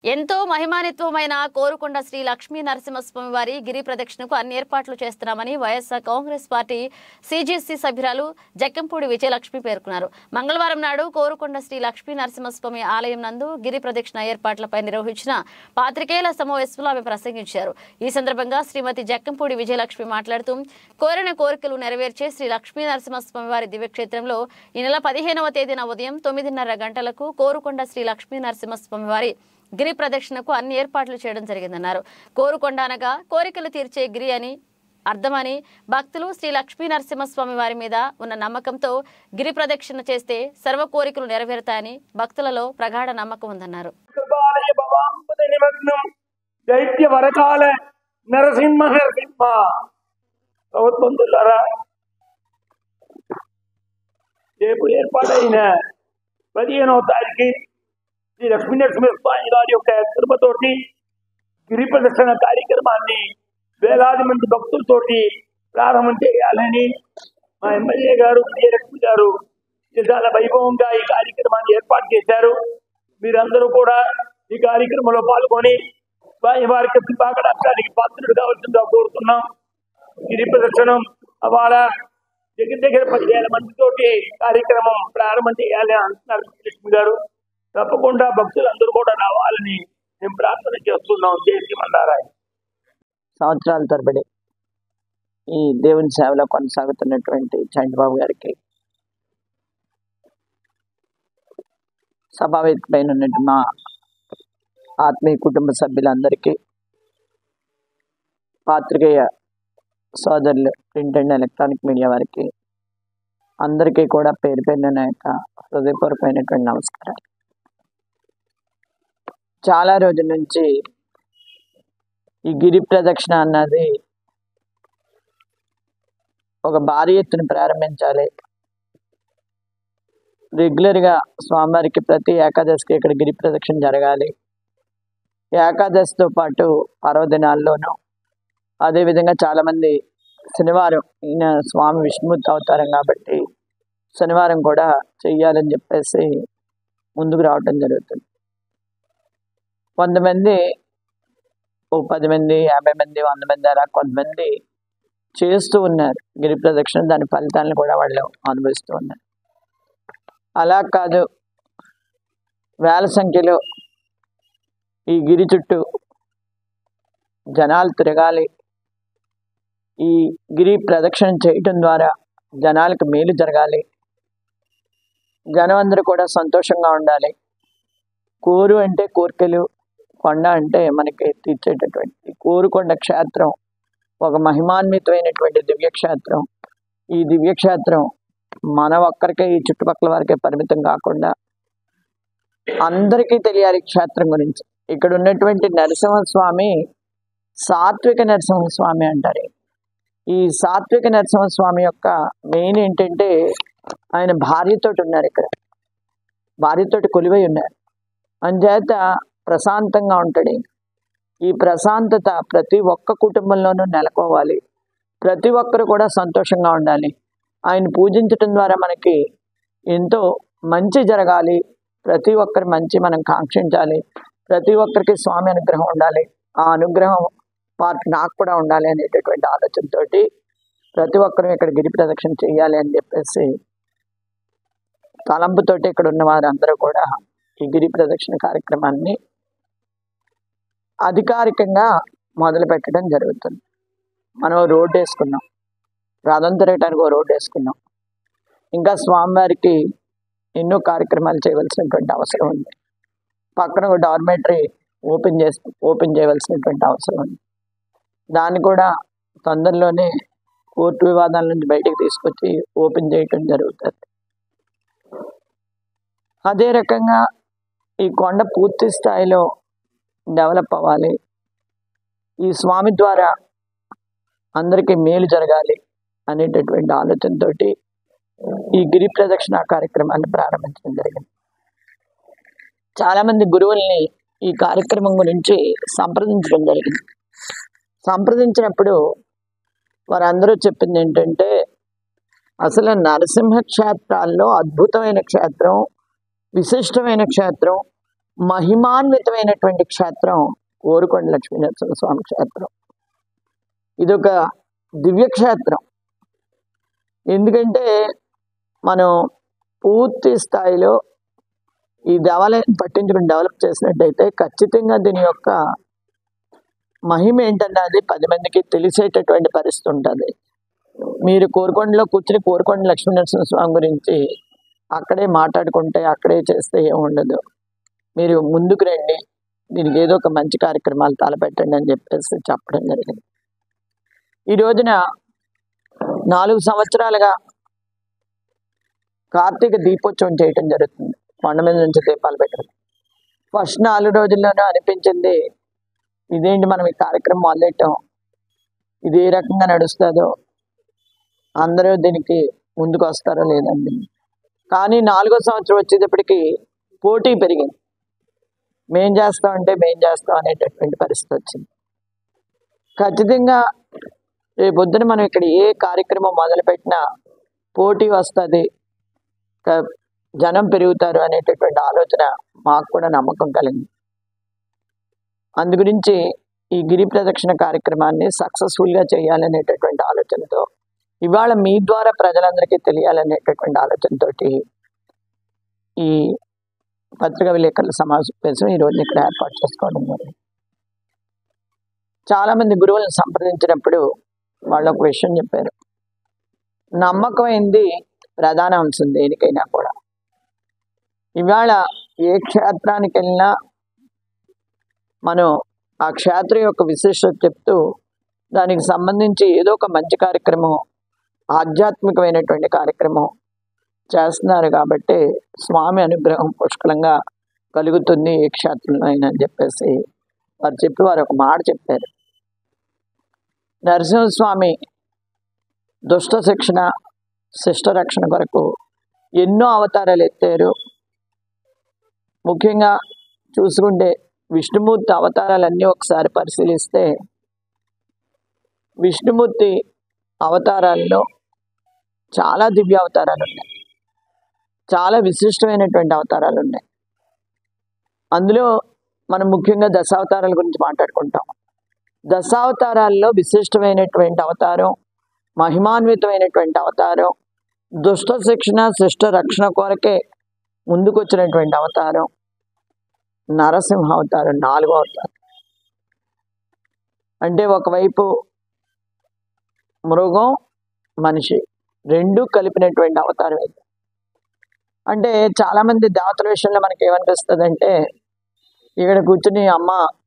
ఎంతో మహిమానిత్వమైన కోరుకొండ శ్రీ లక్ష్మీ నరసింహస్వామి వారి గిరి ప్రదక్షిణకు అన్ని ఏర్పాట్లు చేస్తున్నామని వైఎస్ఆర్ కాంగ్రెస్ పార్టీ సిజిసి సభ్యురాలు జక్కంపూడి విజయలక్ష్మి పేర్కొన్నారు మంగళవారం నాడు కోరుకొండ శ్రీ లక్ష్మీ నరసింహస్వామి ఆలయం నందు గిరి ప్రదక్షిణ ఏర్పాట్లపై నిర్వహించిన పాత్రికేయుల సమావేశంలో ఆమె ప్రసంగించారు ఈ సందర్భంగా శ్రీమతి జక్కంపూడి విజయలక్ష్మి మాట్లాడుతూ కోరిన కోరికలు నెరవేర్చే శ్రీ లక్ష్మీ నరసింహస్వామి వారి దివ్యక్షేత్రంలో ఈ నెల పదిహేనవ తేదీన ఉదయం తొమ్మిదిన్నర గంటలకు కోరుకొండ శ్రీ లక్ష్మీ నరసింహస్వామి వారి గిరి ప్రదక్షిణకు అన్ని ఏర్పాట్లు చేయడం జరిగిందన్నారు కోరుకొండ అనగా కోరికలు తీర్చే గిరి అని అర్థమని భక్తులు శ్రీ లక్ష్మీ నరసింహస్వామి వారి మీద ఉన్న నమ్మకంతో గిరి ప్రదక్షిణ చేస్తే సర్వ కోరికలు నెరవేరుతాయని భక్తులలో ప్రగాఢ నమ్మకం ఉందన్నారు కృపాలయ భవాంబుద నిమగ్నం దైత్య వరకాల నరసింహ నరసింహ ప్రభుత్వంతులారా రేపు ఏర్పాటైన పదిహేనవ తారీఖు శ్రీ లక్ష్మీ నరసింహస్వామి గారి యొక్క కృపతోటి గిరి ప్రదర్శన కార్యక్రమాన్ని వేలాది మంది భక్తులతోటి ప్రారంభం చేయాలని మా ఎమ్మెల్యే గారు విజయలక్ష్మి గారు చాలా వైభవంగా ఈ కార్యక్రమాన్ని ఏర్పాటు చేశారు మీరందరూ కూడా ఈ కార్యక్రమంలో పాల్గొని స్వామి వారికి కృపాకటాక్షానికి పాత్రుడు కావాల్సిందిగా కోరుతున్నాం గిరి ప్రదర్శనం అవాళ దగ్గర దగ్గర పదివేల మందితోటి కార్యక్రమం ప్రారంభం చేయాలి అంటున్నారు లక్ష్మి గారు తప్పకుండా భక్తులందరూ కూడా రావాలని మేము ప్రార్థన చేస్తున్నాం జయశ్రీమన్నారాయణ సంవత్సరాల తరబడి ఈ దేవుని సేవలో కొనసాగుతున్నటువంటి చంద్రబాబు గారికి సభావేదిక పైన ఉన్నట్టు మా ఆత్మీయ కుటుంబ సభ్యులందరికీ పాత్రికేయ సోదరులు ప్రింట్ అండ్ ఎలక్ట్రానిక్ మీడియా వారికి అందరికీ కూడా పేరు పేరున నా యొక్క హృదయపూర్వకమైనటువంటి నమస్కారాలు చాలా రోజుల నుంచి ఈ గిరి ప్రదక్షిణ అన్నది ఒక భారీ ఎత్తున ప్రారంభించాలి రెగ్యులర్గా స్వామివారికి ప్రతి ఏకాదశికి ఇక్కడ గిరి ప్రదక్షిణ జరగాలి ఏకాదశితో పాటు పర్వదినాల్లోనూ అదేవిధంగా చాలామంది శనివారం ఈయన స్వామి విష్ణుమూర్తి అవతారం కాబట్టి శనివారం కూడా చెయ్యాలని చెప్పేసి ముందుకు రావటం జరుగుతుంది కొంతమంది ఓ పది మంది యాభై మంది వంద మంది అలా కొంతమంది చేస్తూ ఉన్నారు గిరి ప్రదక్షిణ దాని ఫలితాలను కూడా వాళ్ళు అనుభవిస్తూ ఉన్నారు అలా కాదు వేల సంఖ్యలో ఈ గిరి చుట్టూ జనాలు తిరగాలి ఈ గిరి ప్రదక్షిణ చేయటం ద్వారా జనాలకు మేలు జరగాలి జనం అందరూ కూడా సంతోషంగా ఉండాలి కోరు అంటే కోరికలు కొండ అంటే మనకి తీర్చేటటువంటి కోరుకొండ క్షేత్రం ఒక మహిమాన్వితమైనటువంటి దివ్యక్షేత్రం ఈ దివ్యక్షేత్రం మన ఒక్కరికే ఈ చుట్టుపక్కల వారికే పరిమితం కాకుండా అందరికీ తెలియాలి ఈ క్షేత్రం గురించి ఇక్కడ ఉన్నటువంటి నరసింహస్వామి సాత్విక నరసింహస్వామి అంటారు ఈ సాత్విక నరసింహస్వామి యొక్క మెయిన్ ఏంటంటే ఆయన భార్యతోటి ఉన్నారు ఇక్కడ భార్యతోటి కొలువై ఉన్నారు అంచేత ప్రశాంతంగా ఉంటాడు ఈయన. ఈ ప్రశాంతత ప్రతి ఒక్క కుటుంబంలోనూ నెలకోవాలి ప్రతి ఒక్కరు కూడా సంతోషంగా ఉండాలి ఆయన పూజించటం ద్వారా మనకి ఎంతో మంచి జరగాలి ప్రతి ఒక్కరి మంచి మనం కాంక్షించాలి ప్రతి ఒక్కరికి స్వామి అనుగ్రహం ఉండాలి ఆ అనుగ్రహం వారికి నాకు కూడా ఉండాలి అనేటటువంటి ఆలోచనతోటి ప్రతి ఒక్కరూ ఇక్కడ గిరి ప్రదక్షిణ చేయాలి అని చెప్పేసి తలంపుతోటి ఇక్కడ ఉన్న వారందరూ కూడా ఈ గిరి ప్రదక్షిణ కార్యక్రమాన్ని అధికారికంగా మొదలు పెట్టడం జరుగుతుంది మనం రోడ్డు వేసుకున్నాం రథం తిరగటానికి ఒక రోడ్డు వేసుకున్నాం ఇంకా స్వామివారికి ఎన్నో కార్యక్రమాలు చేయవలసినటువంటి అవసరం ఉంది పక్కన ఒక డార్మేటరీ ఓపెన్ చేసి ఓపెన్ చేయవలసినటువంటి అవసరం ఉంది దాన్ని కూడా తొందరలోనే కోర్టు వివాదాల నుంచి బయటకు తీసుకొచ్చి ఓపెన్ చేయటం జరుగుతుంది అదే రకంగా ఈ కొండ పూర్తి స్థాయిలో డెవలప్ అవ్వాలి ఈ స్వామి ద్వారా అందరికీ మేలు జరగాలి అనేటటువంటి ఆలోచనతోటి ఈ గిరి ప్రదక్షిణ కార్యక్రమాన్ని ప్రారంభించడం జరిగింది చాలామంది గురువుల్ని ఈ కార్యక్రమం గురించి సంప్రదించడం జరిగింది సంప్రదించినప్పుడు వారందరూ చెప్పింది ఏంటంటే అసలు నరసింహ క్షేత్రాల్లో అద్భుతమైన క్షేత్రం విశిష్టమైన క్షేత్రం మహిమాన్వితమైనటువంటి క్షేత్రం కోరుకొండ లక్ష్మీనరసింహ స్వామి క్షేత్రం ఇదొక దివ్య క్షేత్రం ఎందుకంటే మనం పూర్తి స్థాయిలో ఈ దేవాలయం పట్టించుకుని డెవలప్ చేసినట్టయితే ఖచ్చితంగా దీని యొక్క మహిమ ఏంటన్నది పది మందికి తెలిసేటటువంటి పరిస్థితి ఉంటుంది మీరు కోరుకొండలో కూర్చుని కోరుకొండ లక్ష్మీనరసింహ స్వామి గురించి అక్కడే మాట్లాడుకుంటే అక్కడే చేస్తే ఏం ఉండదు మీరు ముందుకు రండి దీనికి ఏదో ఒక మంచి కార్యక్రమాలు తలపెట్టండి అని చెప్పేసి చెప్పడం జరిగింది ఈ రోజున నాలుగు సంవత్సరాలుగా కార్తీక దీపోత్సవం చేయటం జరుగుతుంది కొండ మీద నుంచి దీపాలు పెట్టడం ఫస్ట్ నాలుగు రోజుల్లోనే అనిపించింది ఇదేంటి మనం ఈ కార్యక్రమం మొదలెట్టాం ఇది ఏ రకంగా నడుస్తుందో అందరూ దీనికి ముందుకు వస్తారో లేదండి కానీ నాలుగో సంవత్సరం వచ్చేటప్పటికి పోటీ పెరిగింది మేం చేస్తామంటే మేం చేస్తాం అనేటటువంటి పరిస్థితి వచ్చింది ఖచ్చితంగా రేపు పొద్దున మనం ఇక్కడ ఏ కార్యక్రమం మొదలుపెట్టినా పోటీ వస్తుంది క- జనం పెరుగుతారు అనేటటువంటి ఆలోచన మాకు కూడా నమ్మకం కలిగింది అందు గురించి ఈ గిరి ప్రదక్షిణ కార్యక్రమాన్ని సక్సెస్ఫుల్గా చేయాలనేటటువంటి ఆలోచనతో ఇవాళ మీ ద్వారా ప్రజలందరికీ తెలియాలనేటటువంటి ఆలోచనతోటి ఈ పత్రికా విలేకరుల సమావేశం ఈ రోజు ఇక్కడ ఏర్పాటు చేసుకోవడం జరిగింది చాలా మంది గురువులను సంప్రదించినప్పుడు వాళ్ళు ఒక విషయం చెప్పారు నమ్మకమైంది ప్రధాన అంశం దేనికైనా కూడా ఇవాళ ఏ క్షేత్రానికి వెళ్ళినా మనం ఆ క్షేత్రం యొక్క విశిష్టత చెప్తూ దానికి సంబంధించి ఏదో ఒక మంచి కార్యక్రమం ఆధ్యాత్మికమైనటువంటి కార్యక్రమం చేస్తున్నారు కాబట్టి స్వామి అనుగ్రహం పుష్కలంగా కలుగుతుంది ఏ క్షేత్రంలో అయినా అని చెప్పేసి వారు చెప్పి వారు ఒక మాట చెప్పారు నరసింహస్వామి దుష్ట శిక్షణ శిష్ట రక్షణ కొరకు ఎన్నో అవతారాలు ఎత్తారు ముఖ్యంగా చూసుకుంటే విష్ణుమూర్తి అవతారాలన్నీ ఒకసారి పరిశీలిస్తే విష్ణుమూర్తి అవతారాల్లో చాలా దివ్య అవతారాలు ఉన్నాయి చాలా విశిష్టమైనటువంటి అవతారాలు ఉన్నాయి అందులో మనం ముఖ్యంగా దశావతారాల గురించి మాట్లాడుకుంటాం దశావతారాల్లో విశిష్టమైనటువంటి అవతారం మహిమాన్వితమైనటువంటి అవతారం దుష్ట శిక్షణ శిష్ట రక్షణ కొరకే ముందుకొచ్చినటువంటి అవతారం నరసింహ అవతారం నాలుగో అవతారం అంటే ఒకవైపు మృగం మనిషి రెండు కలిపినటువంటి అవతారం ఇది అంటే చాలా మంది దేవతల విషయంలో మనకి ఏమనిపిస్తుంది అంటే ఇక్కడ కూర్చుని అమ్మ